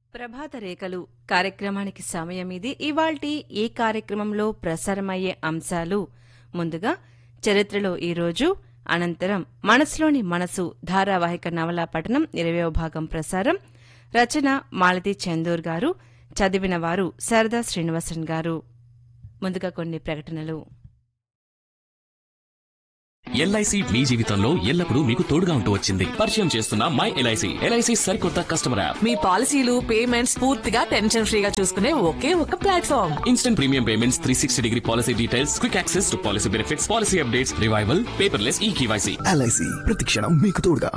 ప్రభాత రేఖలు కార్యక్రమానికి సమయం ఇది ఇవాల్టి ఈ కార్యక్రమంలో ప్రసారమయ్యే అంశాలు ముందుగా చరిత్రలో ఈరోజు అనంతరం మనసులోని మనసు ధారావాహిక నవలా పఠనం ఇరవయో భాగం ప్రసారం రచన మాలతి చందూర్ గారు చదివిన వారు శారదా శ్రీనివాసన్ గారు ముందుగా కొన్ని ప్రకటనలు ఎల్ఐసి మీ జీవితంలో ఎల్లప్పుడూ మీకు తోడుగా ఉంటూ వచ్చింది పరిచయం చేస్తున్న మై ఎల్ఐసి ఎల్ఐసి సరికొత్త కస్టమర్ యాప్ మీ పాలసీలు పేమెంట్స్ పూర్తిగా టెన్షన్ ఫ్రీగా చూసుకునే ఒకే ఒక platform instant premium payments three sixty degree policy details quick access to policy benefits policy updates revival paperless e KYC LIC ప్రతిక్షణం మీకు తోడుగా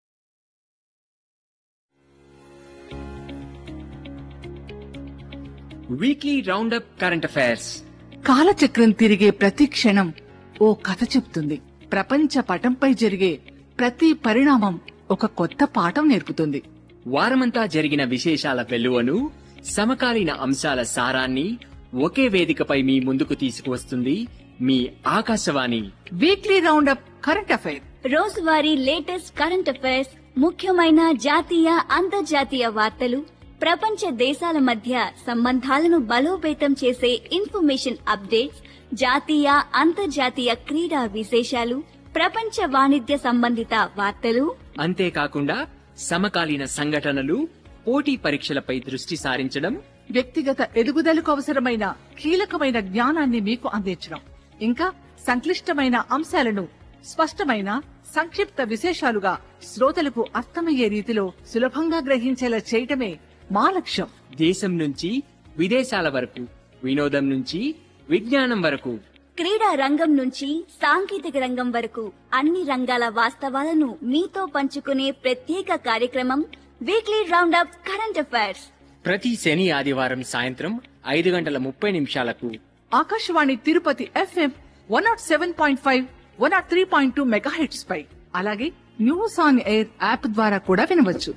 వీక్లీ రౌండప్ కరెంట్ అఫైర్స్ కాలచక్రం తిరిగే ప్రతి క్షణం ఓ కథ చెప్తుంది ప్రపంచ పటంపై జరిగే ప్రతి పరిణామం ఒక కొత్త పాఠం నేర్పుతుంది వారమంతా జరిగిన విశేషాల వెలువను సమకాలీన అంశాల సారాన్ని ఒకే వేదికపై మీ ముందుకు తీసుకువస్తుంది మీ Akashvani weekly roundup current affair రోజువారీ లేటెస్ట్ కరెంట్ అఫైర్స్ ముఖ్యమైన జాతీయ అంతర్జాతీయ వార్తలు ప్రపంచ దేశాల మధ్య సంబంధాలను బలోపేతం చేసే ఇన్ఫర్మేషన్ అప్డేట్స్ జాతీయ అంతర్జాతీయ క్రీడా విశేషాలు ప్రపంచ వాణిజ్య సంబంధిత వార్తలు అంతేకాకుండా సమకాలీన సంఘటనలు పోటీ పరీక్షలపై దృష్టి సారించడం వ్యక్తిగత ఎదుగుదలకు అవసరమైన కీలకమైన జ్ఞానాన్ని మీకు అందించడం ఇంకా సంక్లిష్టమైన అంశాలను స్పష్టమైన సంక్షిప్త విశేషాలుగా శ్రోతలకు అర్థమయ్యే రీతిలో సులభంగా గ్రహించేలా చేయటమే మా లక్ష్యం దేశం నుంచి విదేశాల వరకు వినోదం నుంచి విజ్ఞానం వరకు క్రీడా రంగం నుంచి సాంకేతిక రంగం వరకు అన్ని రంగాల వాస్తవాలను మీతో పంచుకునే ప్రత్యేక కార్యక్రమం వీక్లీ రౌండప్ కరెంట్ అఫైర్స్ ప్రతి శని ఆదివారం సాయంత్రం ఐదు గంటల ముప్పై నిమిషాలకు Akashvani Tirupati FM one naught seven point five one naught three point two mega పై అలాగే న్యూస్ ఆన్ ఎయిర్ యాప్ ద్వారా కూడా వినవచ్చు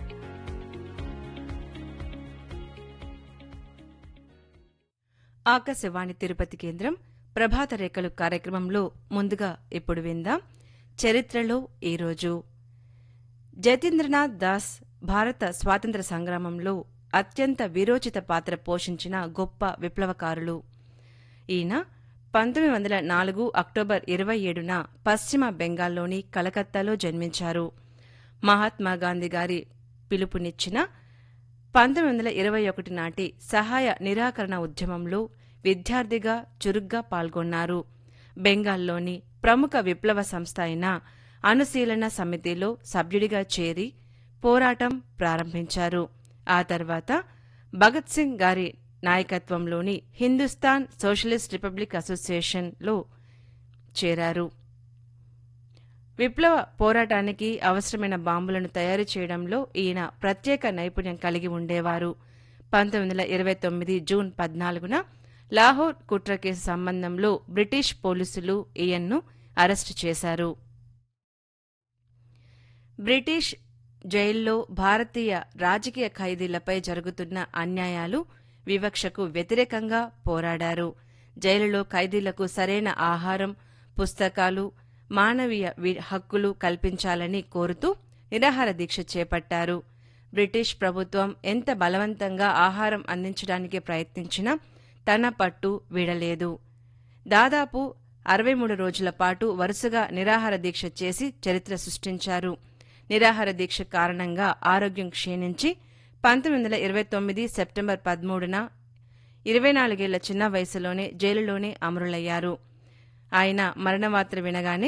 ఆకాశవాణి తిరుపతి కేంద్రం ప్రభాత రేఖలు కార్యక్రమంలో ముందుగా ఇప్పుడు విందాం చరిత్రలో ఈరోజు జతీంద్రనాథ్ దాస్ భారత స్వాతంత్ర సంగ్రామంలో అత్యంత విరోచిత పాత్ర పోషించిన గొప్ప విప్లవకారులు ఈయన పంతొమ్మిది వందల నాలుగు అక్టోబర్ ఇరవై ఏడున పశ్చిమ బెంగాల్లోని కలకత్తాలో జన్మించారు మహాత్మా గాంధీ గారి పిలుపునిచ్చిన పంతొమ్మిది వందల ఇరవై ఒకటి నాటి సహాయ నిరాకరణ ఉద్యమంలో విద్యార్థిగా చురుగ్గా పాల్గొన్నారు బెంగాల్లోని ప్రముఖ విప్లవ సంస్థ అయిన అనుశీలన సమితిలో సభ్యుడిగా చేరి పోరాటం ప్రారంభించారు ఆ తర్వాత భగత్ సింగ్ గారి నాయకత్వంలోని హిందుస్థాన్ సోషలిస్ట్ రిపబ్లిక్ అసోసియేషన్లో చేరారు విప్లవ పోరాటానికి అవసరమైన బాంబులను తయారు చేయడంలో ఈయన ప్రత్యేక నైపుణ్యం కలిగి ఉండేవారు పంతొమ్మిది వందల ఇరవై తొమ్మిది జూన్ పద్నాలుగున లాహోర్ కుట్ర కేసు సంబంధంలో బ్రిటిష్ పోలీసులు ఈయన్ను అరెస్టు చేశారు బ్రిటిష్ జైల్లో భారతీయ రాజకీయ ఖైదీలపై జరుగుతున్న అన్యాయాలు వివక్షకు వ్యతిరేకంగా పోరాడారు జైలులో ఖైదీలకు సరైన ఆహారం పుస్తకాలు మానవీయ వి- హక్కులు కల్పించాలని కోరుతూ నిరాహార దీక్ష చేపట్టారు బ్రిటిష్ ప్రభుత్వం ఎంత బలవంతంగా ఆహారం అందించడానికి ప్రయత్నించినా తన పట్టు వీడలేదు దాదాపు అరవై మూడు రోజుల పాటు వరుసగా నిరాహార దీక్ష చేసి చరిత్ర సృష్టించారు నిరాహార దీక్ష కారణంగా ఆరోగ్యం క్షీణించి పంతొమ్మిది వందల ఇరవై తొమ్మిది సెప్టెంబర్ పదమూడున ఇరవై నాలుగేళ్ల చిన్న వయసులోనే జైలులోనే అమరులయ్యారు ఆయన మరణ వార్త వినగానే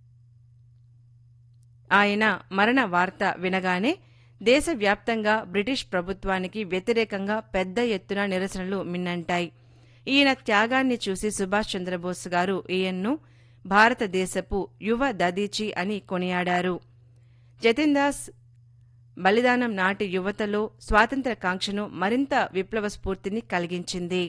ఆయన మరణ వార్త వినగానే దేశవ్యాప్తంగా బ్రిటిష్ ప్రభుత్వానికి వ్యతిరేకంగా పెద్ద ఎత్తున నిరసనలు మిన్నంటాయి ఈయన త్యాగాన్ని చూసి సుభాష్ చంద్రబోస్ గారు ఈయన్ను భారతదేశపు యువ దదీచి అని కొనియాడారు జతిన్ దాస్ బలిదానం నాటి యువతలో స్వాతంత్ర కాంక్షను మరింత విప్లవ స్ఫూర్తిని కలిగించింది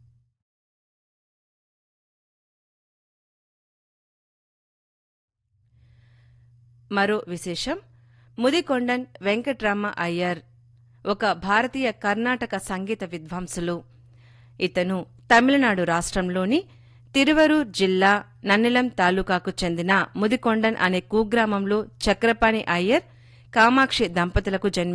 మరో విశేషం ముదికొండన్ వెంకట్రామ అయ్యర్ ఒక భారతీయ కర్ణాటక సంగీత విద్వాంసులు ఇతను తమిళనాడు రాష్ట్రంలోని తిరువరూర్ జిల్లా నన్నిలం తాలూకాకు చెందిన ముదికొండన్ అనే కుగ్రామంలో చక్రపాణి అయ్యర్ కామాక్షి దంపతులకు జన్మి